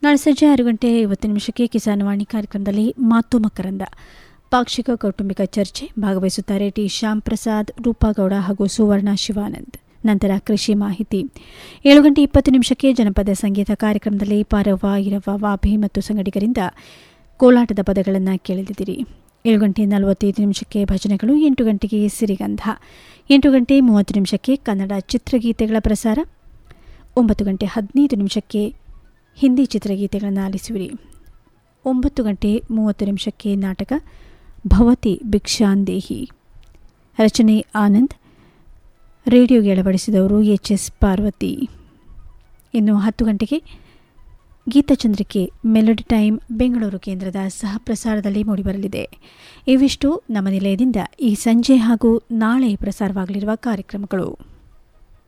ನಾಳೆ ಸಂಜೆ ಆರು ಗಂಟೆ ಐವತ್ತು ನಿಮಿಷಕ್ಕೆ ಕಿಸಾನ್ ವಾಣಿ ಕಾರ್ಯಕ್ರಮದಲ್ಲಿ ಮಾತು ಮಕರಂದ ಪಾಕ್ಷಿಕ ಕೌಟುಂಬಿಕ ಚರ್ಚೆ ಭಾಗವಹಿಸುತ್ತಾರೆ ಟಿ ಶ್ಯಾಮ್ ಪ್ರಸಾದ್ ರೂಪಾಗೌಡ ಹಾಗೂ ಸುವರ್ಣ ಶಿವಾನಂದ್ ನಂತರ ಕೃಷಿ ಮಾಹಿತಿ ಏಳು ಗಂಟೆ ಇಪ್ಪತ್ತು ನಿಮಿಷಕ್ಕೆ ಜನಪದ ಸಂಗೀತ ಕಾರ್ಯಕ್ರಮದಲ್ಲಿ ಪಾರವ್ವ ಇರವ್ವ ವಾಭಿ ಮತ್ತು ಸಂಗಡಿಗರಿಂದ ಕೋಲಾಟದ ಪದಗಳನ್ನು ಕೇಳಲಿದ್ದೀರಿ ಏಳು ಗಂಟೆ ನಲವತ್ತೈದು ನಿಮಿಷಕ್ಕೆ ಭಜನೆಗಳು ಎಂಟು ಗಂಟೆಗೆ ಸಿರಿಗಂಧ ಎಂಟು ಗಂಟೆ ಮೂವತ್ತು ನಿಮಿಷಕ್ಕೆ ಕನ್ನಡ ಚಿತ್ರಗೀತೆಗಳ ಪ್ರಸಾರ ಒಂಬತ್ತು ಗಂಟೆ ಹದಿನೈದು ನಿಮಿಷಕ್ಕೆ ಹಿಂದಿ ಚಿತ್ರಗೀತೆಗಳನ್ನು ಆಲಿಸುವಿರಿ ಒಂಬತ್ತು ಗಂಟೆ ಮೂವತ್ತು ನಿಮಿಷಕ್ಕೆ ನಾಟಕ ಭವತಿ ಭಿಕ್ಷಾಂದೇಹಿ ರಚನೆ ಆನಂದ್ ರೇಡಿಯೋಗೆ ಅಳವಡಿಸಿದವರು ಎಚ್ ಎಸ್ ಪಾರ್ವತಿ ಇನ್ನು ಹತ್ತು ಗಂಟೆಗೆ ಗೀತಚಂದ್ರಿಕೆ ಮೆಲೋಡಿ ಟೈಮ್ ಬೆಂಗಳೂರು ಕೇಂದ್ರದ ಸಹ ಪ್ರಸಾರದಲ್ಲಿ ಮೂಡಿಬರಲಿದೆ ಇವಿಷ್ಟು ನಮ್ಮ ನಿಲಯದಿಂದ ಈ ಸಂಜೆ ಹಾಗೂ ನಾಳೆ ಪ್ರಸಾರವಾಗಲಿರುವ ಕಾರ್ಯಕ್ರಮಗಳು